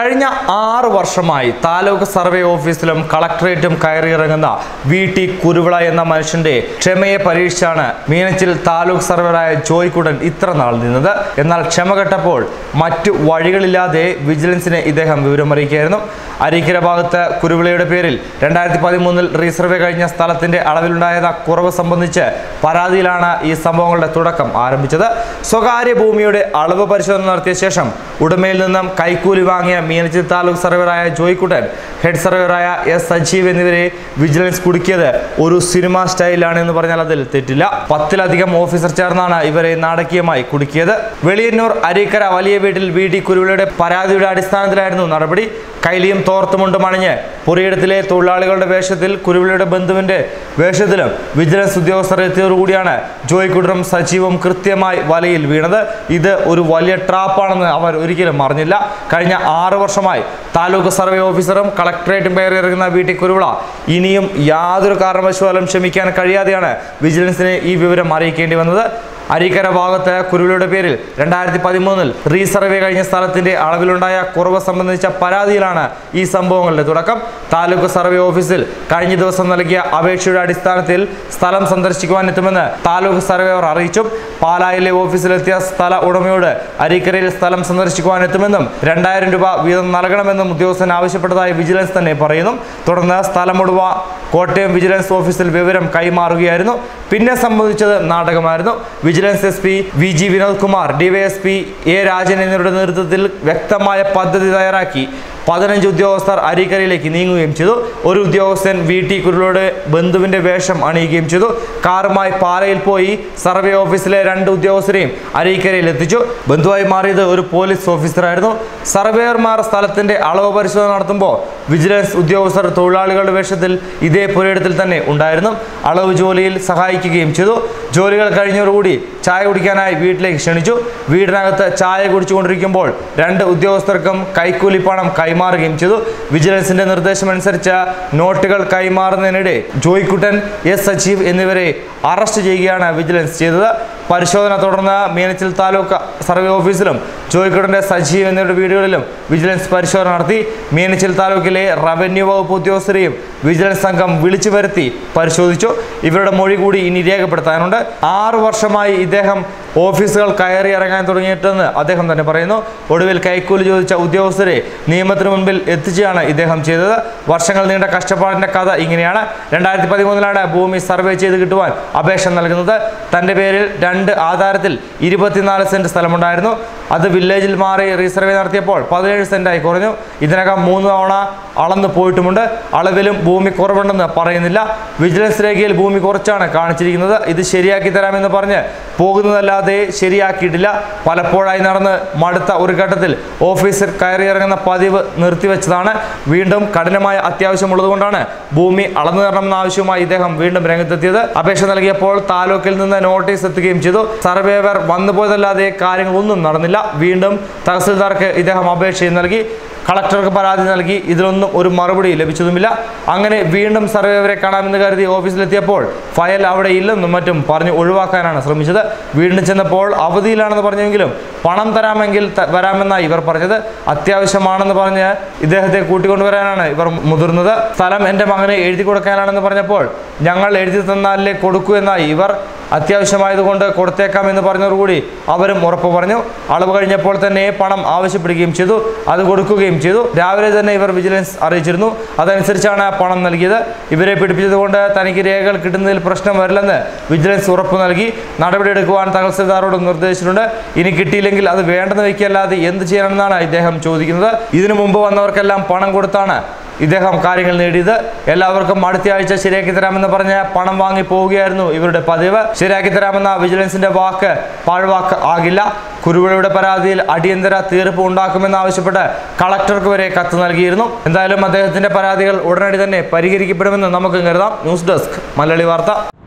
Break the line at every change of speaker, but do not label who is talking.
കഴിഞ്ഞ ആറ് വർഷമായി താലൂക്ക് സർവേ ഓഫീസിലും കളക്ടറേറ്റും കയറിയിറങ്ങുന്ന വി ടി കുരുവിള എന്ന മനുഷ്യന്റെ ക്ഷമയെ പരീക്ഷിച്ചാണ് മീനച്ചിൽ താലൂക്ക് സർവേറായ ജോയ്ക്കുടൻ ഇത്ര നാൾ നിന്നത് എന്നാൽ ക്ഷമ കെട്ടപ്പോൾ മറ്റു വഴികളില്ലാതെ വിജിലൻസിനെ ഇദ്ദേഹം വിവരമറിയിക്കുകയായിരുന്നു അരീക്കര ഭാഗത്ത് കുരുവിളയുടെ പേരിൽ രണ്ടായിരത്തി പതിമൂന്നിൽ റീസർവേ കഴിഞ്ഞ സ്ഥലത്തിന്റെ അളവിലുണ്ടായ കുറവ് സംബന്ധിച്ച് പരാതിയിലാണ് ഈ സംഭവങ്ങളുടെ തുടക്കം ആരംഭിച്ചത് സ്വകാര്യ ഭൂമിയുടെ അളവ് പരിശോധന നടത്തിയ ശേഷം ഉടമയിൽ നിന്നും കൈക്കൂലി വാങ്ങിയ മീനച്ചിൽ താലൂക്ക് സർവേറായ ജോയ്ക്കുട്ടൻ ഹെഡ് സർവേറായ എസ് സജീവ് എന്നിവരെ വിജിലൻസ് കുടുക്കിയത് ഒരു സിനിമ സ്റ്റൈലാണ് എന്ന് പറഞ്ഞാൽ അതിൽ തെറ്റില്ല പത്തിലധികം ഓഫീസർ ചേർന്നാണ് ഇവരെ നാടകീയമായി കുടുക്കിയത് വെളിയന്നൂർ അരീക്കര വലിയ വീട്ടിൽ വി ഡി കുരുവിളയുടെ പരാതിയുടെ അടിസ്ഥാനത്തിലായിരുന്നു നടപടി കൈലിയും തോർത്തുമുണ്ടും അണിഞ്ഞ് പുരയിടത്തിലെ തൊഴിലാളികളുടെ വേഷത്തിൽ കുരുവിളയുടെ ബന്ധുവിന്റെ വേഷത്തിലും വിജിലൻസ് ഉദ്യോഗസ്ഥർ എത്തിയതോടുകൂടിയാണ് ജോയ്ക്കുട്ടനും സജീവും കൃത്യമായി വലയിൽ വീണത് ഇത് ഒരു വലിയ ട്രാപ്പാണെന്ന് അവർ ഒരിക്കലും അറിഞ്ഞില്ല കഴിഞ്ഞ ആറ് വർഷമായി താലൂക്ക് സർവേ ഓഫീസറും കളക്ടറേറ്റും കയറിയിറങ്ങുന്ന വി ടി കുരുവിള ഇനിയും യാതൊരു കാരണവശാലും ക്ഷമിക്കാൻ കഴിയാതെയാണ് വിജിലൻസിനെ ഈ വിവരം അറിയിക്കേണ്ടി വന്നത് അരീക്കര ഭാഗത്ത് കുരുവിളയുടെ പേരിൽ രണ്ടായിരത്തി പതിമൂന്നിൽ റീസർവേ കഴിഞ്ഞ സ്ഥലത്തിന്റെ അളവിലുണ്ടായ കുറവ് സംബന്ധിച്ച പരാതിയിലാണ് ഈ സംഭവങ്ങളുടെ തുടക്കം താലൂക്ക് സർവേ ഓഫീസിൽ കഴിഞ്ഞ ദിവസം നൽകിയ അപേക്ഷയുടെ അടിസ്ഥാനത്തിൽ സ്ഥലം സന്ദർശിക്കുവാൻ എത്തുമെന്ന് താലൂക്ക് സർവേയർ അറിയിച്ചു പാലായിലെ ഓഫീസിലെത്തിയ സ്ഥല ഉടമയോട് അരീക്കരയിൽ സ്ഥലം സന്ദർശിക്കുവാൻ എത്തുമെന്നും രണ്ടായിരം രൂപ വീതം നൽകണമെന്നും ഉദ്യോഗസ്ഥൻ ആവശ്യപ്പെട്ടതായി വിജിലൻസ് തന്നെ പറയുന്നു തുടർന്ന് സ്ഥലമുടമ കോട്ടയം വിജിലൻസ് ഓഫീസിൽ വിവരം കൈമാറുകയായിരുന്നു പിന്നെ സംഭവിച്ചത് നാടകമായിരുന്നു vigilance S P V G Vinod Kumar DySP A Rajan എന്നിവരുടെ നേതൃത്വത്തിൽ വ്യക്തമായ പദ്ധതി തയ്യാറാക്കി പതിനഞ്ച് ഉദ്യോഗസ്ഥർ അരീക്കരയിലേക്ക് നീങ്ങുകയും ചെയ്തു ഒരു ഉദ്യോഗസ്ഥൻ വി ടി കുരുളോട് ബന്ധുവിന്റെ വേഷം അണിയുകയും ചെയ്തു കാറുമായി പാലയിൽ പോയി സർവേ ഓഫീസിലെ രണ്ട് ഉദ്യോഗസ്ഥരെയും അരീക്കരയിൽ എത്തിച്ചു ബന്ധുവായി മാറിയത് ഒരു പോലീസ് ഓഫീസറായിരുന്നു സർവേയർമാർ സ്ഥലത്തിന്റെ അളവ് പരിശോധന നടത്തുമ്പോൾ വിജിലൻസ് ഉദ്യോഗസ്ഥർ തൊഴിലാളികളുടെ വേഷത്തിൽ ഇതേ പുരയിടത്തിൽ തന്നെ ഉണ്ടായിരുന്നു അളവ് ജോലിയിൽ സഹായിക്കുകയും ചെയ്തു ജോലികൾ കഴിഞ്ഞതോടുകൂടി ചായ കുടിക്കാനായി വീട്ടിലേക്ക് ക്ഷണിച്ചു വീടിനകത്ത് ചായ കുടിച്ചുകൊണ്ടിരിക്കുമ്പോൾ രണ്ട് ഉദ്യോഗസ്ഥർക്കും കൈക്കൂലി പണം കൈമാറുകയും ചെയ്തു വിജിലൻസിന്റെ നിർദ്ദേശമനുസരിച്ച് നോട്ടുകൾ കൈമാറുന്നതിനിടെ ജോയ്ക്കുട്ടൻ എസ് സജീവ് എന്നിവരെ അറസ്റ്റ് ചെയ്യുകയാണ് വിജിലൻസ് ചെയ്തത് പരിശോധന തുടർന്ന് മീനച്ചിൽ താലൂക്ക് സർവേ ഓഫീസിലും ജോയ്ക്കുട്ടന്റെ സജീവ് എന്നിവരുടെ വീടുകളിലും വിജിലൻസ് പരിശോധന നടത്തി മീനച്ചിൽ താലൂക്കിലെ റവന്യൂ വകുപ്പ് ഉദ്യോഗസ്ഥരെയും വിജിലൻസ് സംഘം വിളിച്ചു വരുത്തി പരിശോധിച്ചു ഇവരുടെ മൊഴി കൂടി ഇനി രേഖപ്പെടുത്താനുണ്ട് ആറു വർഷമായി ഇദ്ദേഹം ഓഫീസുകൾ കയറി ഇറങ്ങാൻ തുടങ്ങിയിട്ടെന്ന് അദ്ദേഹം തന്നെ പറയുന്നു ഒടുവിൽ കൈക്കൂലി ചോദിച്ച ഉദ്യോഗസ്ഥരെ നിയമത്തിന് മുൻപിൽ എത്തിച്ചാണ് ഇദ്ദേഹം ചെയ്തത് വർഷങ്ങൾ നീണ്ട കഷ്ടപ്പാടിന്റെ കഥ ഇങ്ങനെയാണ് രണ്ടായിരത്തി പതിമൂന്നിലാണ് ഭൂമി സർവേ ചെയ്ത് കിട്ടുവാൻ അപേക്ഷ നൽകുന്നത് തന്റെ പേരിൽ രണ്ട് ആധാരത്തിൽ ഇരുപത്തിനാല് സെന്റ് സ്ഥലമുണ്ടായിരുന്നു അത് വില്ലേജിൽ മാറി റീസർവേ നടത്തിയപ്പോൾ പതിനേഴ് സെന്റായി കുറഞ്ഞു ഇതിനകം മൂന്ന് തവണ അളന്നു പോയിട്ടുമുണ്ട് അളവിലും ഭൂമി കുറവുണ്ടെന്ന് പറയുന്നില്ല വിജിലൻസ് രേഖയിൽ ഭൂമി കുറച്ചാണ് കാണിച്ചിരിക്കുന്നത് ഇത് ശരിയാക്കി തരാമെന്ന് പറഞ്ഞ് പോകുന്നതല്ലാതെ ശരിയാക്കിയിട്ടില്ല പലപ്പോഴായി നടന്ന് മടുത്ത ഒരു ഘട്ടത്തിൽ ഓഫീസർ കയറിയിറങ്ങുന്ന പതിവ് നിർത്തിവെച്ചതാണ് വീണ്ടും കഠിനമായ അത്യാവശ്യമുള്ളതുകൊണ്ടാണ് ഭൂമി അളന്നു തരണമെന്ന ആവശ്യവുമായി ഇദ്ദേഹം വീണ്ടും രംഗത്തെത്തിയത് അപേക്ഷ നൽകിയപ്പോൾ താലൂക്കിൽ നിന്ന് നോട്ടീസ് എത്തുകയും ചെയ്തു സർവേവർ വന്നുപോയതല്ലാതെ കാര്യങ്ങളൊന്നും നടന്നില്ല വീണ്ടും തഹസിൽദാർക്ക് ഇദ്ദേഹം അപേക്ഷയും നൽകി കളക്ടർക്ക് പരാതി നൽകി ഇതിലൊന്നും ഒരു മറുപടി ലഭിച്ചതുമില്ല അങ്ങനെ വീണ്ടും സർവേവരെ കാണാമെന്ന് കരുതി ഓഫീസിലെത്തിയപ്പോൾ ഫയൽ അവിടെ ഇല്ലെന്നും മറ്റും പറഞ്ഞ് ഒഴിവാക്കാനാണ് ശ്രമിച്ചത് വീണ്ടും ചെന്നപ്പോൾ അവധിയിലാണെന്ന് പറഞ്ഞെങ്കിലും പണം തരാമെങ്കിൽ ത- വരാമെന്നാണ് ഇവർ പറഞ്ഞത് അത്യാവശ്യമാണെന്ന് പറഞ്ഞ് ഇദ്ദേഹത്തെ കൂട്ടിക്കൊണ്ടുവരാനാണ് ഇവർ മുതിർന്നത് സ്ഥലം എൻ്റെ മകനെ എഴുതി കൊടുക്കാനാണെന്ന് പറഞ്ഞപ്പോൾ ഞങ്ങൾ എഴുതി തന്നാലേ കൊടുക്കൂ എന്നായി ഇവർ അത്യാവശ്യമായതുകൊണ്ട് കൊടുത്തേക്കാം എന്ന് പറഞ്ഞതോടുകൂടി അവരും ഉറപ്പ് പറഞ്ഞു അളവ് കഴിഞ്ഞപ്പോൾ തന്നെ പണം ആവശ്യപ്പെടുകയും ചെയ്തു അത് കൊടുക്കുകയും ചെയ്തു രാവിലെ തന്നെ ഇവർ വിജിലൻസ് അറിയിച്ചിരുന്നു അതനുസരിച്ചാണ് പണം നൽകിയത് ഇവരെ പിടിപ്പിച്ചതുകൊണ്ട് തനിക്ക് രേഖകൾ കിട്ടുന്നതിൽ പ്രശ്നം വരില്ലെന്ന് വിജിലൻസ് ഉറപ്പ് നൽകി നടപടിയെടുക്കുവാൻ തഹസിൽദാരോട് നിർദ്ദേശിച്ചിട്ടുണ്ട് ഇനി കിട്ടിയില്ലെങ്കിൽ അത് വേണ്ടെന്ന് വയ്ക്കല്ലാതെ എന്ത് ചെയ്യണമെന്നാണ് ഇദ്ദേഹം ചോദിക്കുന്നത് ഇതിനു മുമ്പ് വന്നവർക്കെല്ലാം പണം കൊടുത്താണ് ഇദ്ദേഹം കാര്യങ്ങൾ നേടിയത് എല്ലാവർക്കും അടുത്ത ആഴ്ച ശരിയാക്കി തരാമെന്ന് പറഞ്ഞ് പണം വാങ്ങി പോവുകയായിരുന്നു ഇവരുടെ പതിവ് ശരിയാക്കി തരാമെന്ന വിജിലൻസിന്റെ വാക്ക് പാഴ്വാക്ക് ആകില്ല കുരുവിളയുടെ പരാതിയിൽ അടിയന്തര തീർപ്പ് ഉണ്ടാക്കുമെന്നാവശ്യപ്പെട്ട് കളക്ടർക്ക് വരെ കത്ത് നൽകിയിരുന്നു എന്തായാലും അദ്ദേഹത്തിന്റെ പരാതികൾ ഉടനടി തന്നെ പരിഹരിക്കപ്പെടുമെന്ന് നമുക്ക് കരുതാം ന്യൂസ് ഡെസ്ക് മലയാളി വാർത്ത